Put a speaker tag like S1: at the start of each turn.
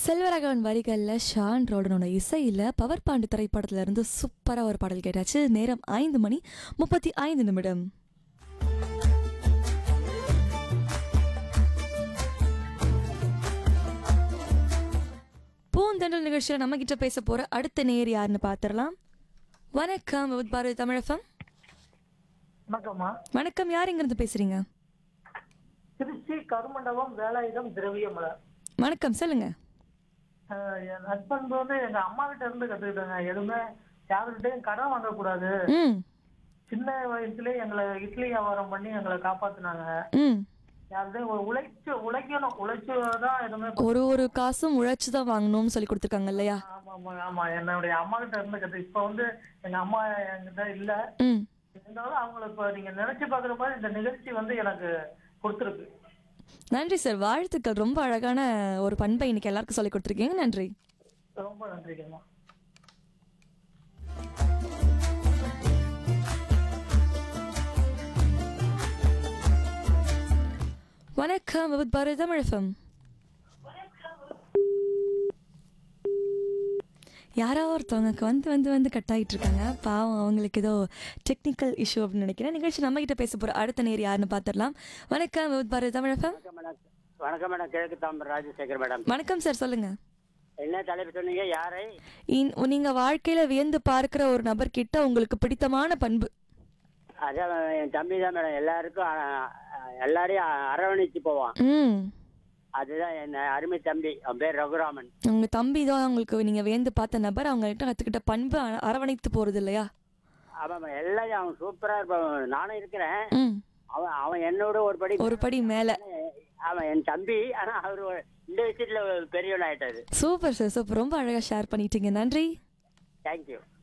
S1: செல்வராகவன் வரிகளில் ஷான் ரோடனோட இசையில் power bond திரைப்படத்துல இருந்து சூப்பராக ஒரு பாடல் கேட்டாச்சு நேரம் ஐந்து மணி முப்பத்தி ஐந்து நிமிடம் பூந்தண்டல் நிகழ்ச்சியில் நம்ம கிட்ட பேச போற அடுத்த நேர் யாருன்னு பார்த்துடலாம் வணக்கம் வித் பாரதி தமிழகம்
S2: வணக்கம்மா
S1: வணக்கம் யார் இங்கிருந்து பேசுறீங்க
S2: திருச்சி கருமண்டபம் வேலாயுதம் திரவியமலை
S1: வணக்கம் சொல்லுங்க
S2: ஆஹ் என் ஹஸ்பண்ட் வந்து எங்க அம்மா கிட்ட இருந்து கத்துக்கிட்டாங்க எதுவுமே யாருக்கிட்டையும் கடன் வாங்கக்கூடாது
S1: ம்
S2: சின்ன வயசுலயே எங்களை இட்லி வியாபாரம் பண்ணி எங்களை காப்பாத்துனாங்க
S1: ம்
S2: யார்கிட்டயும் ஒரு உழைச்சு உழைக்கணும் உழைச்சுதான் எதுவுமே
S1: ஒரு ஒரு காசும் உழைச்சு தான் வாங்கணும்னு சொல்லி கொடுத்துருக்காங்க இல்லையா
S2: ஆமா ஆமா ஆமா என்னுடைய அம்மா கிட்ட இருந்து கத்து இப்ப வந்து எங்க அம்மா என்கிட்ட இல்ல
S1: ம்
S2: இருந்தாலும் அவங்கள இப்ப நீங்க நினைச்சு பாக்குற மாதிரி இந்த நிகழ்ச்சி வந்து எனக்கு கொடுத்துருக்கு
S1: நன்றி சார் வாழ்த்துக்கள் ரொம்ப அழகான ஒரு பண்பை இன்னைக்கு எல்லாருக்கும் சொல்லி கொடுத்துருக்கீங்க நன்றி
S2: ரொம்ப நன்றிங்கம்மா
S1: வணக்கம் வித் பாரதி தமிழகம் யாரோ ஒருத்தவங்க வந்து வந்து வந்து கட் ஆகிட்டு இருக்காங்க பாவம் அவங்களுக்கு ஏதோ டெக்னிக்கல் இஷ்யூ அப்படின்னு நினைக்கிறேன் நிகழ்ச்சி நம்ம கிட்ட பேச போற அடுத்த நேர் யாருன்னு பார்த்துடலாம் வணக்கம் வித் பாரதி தமிழகம்
S3: வணக்கம் மேடம் வணக்கம் மேடம் கிழக்கு தாம்பரம் ராஜசேகர் மேடம்
S1: வணக்கம் சார் சொல்லுங்க
S3: என்ன தலைப்பு சொன்னீங்க யாரை
S1: இன்- நீங்க வாழ்க்கையில வியந்து பார்க்கிற ஒரு நபர்கிட்ட உங்களுக்கு பிடித்தமான பண்பு
S3: அதான் என் தம்பி தான் மேடம் எல்லாருக்கும் அ- அ- எல்லாரையும் அ- அரவணைச்சு போவான்
S1: ம்
S3: அதுதான் என் அருமை தம்பி அவன் பேர் ரகுராமன்
S1: உங்க தம்பி தான் உங்களுக்கு நீங்க வியந்து பார்த்த நபர் அவங்ககிட்ட கத்துக்கிட்ட பண்பு அ- அரவணைத்து போறது இல்லையா
S3: அவன் எல்லாரும் அவன் சூப்பரா இருப்பான் நானும் இருக்கிறேன்
S1: ம்
S3: அவன் அவன் என்னோட ஒரு படி
S1: ஒரு படி மேல
S3: அவன் என் தம்பி ஆனா அவர் ஒரு- இந்த விஷயத்துல பெரியவன் ஆயிட்டாரு
S1: சூப்பர் சார் சூப்பர் ரொம்ப அழகா ஷேர் பண்ணிட்டீங்க நன்றி
S3: தேங்க்யூ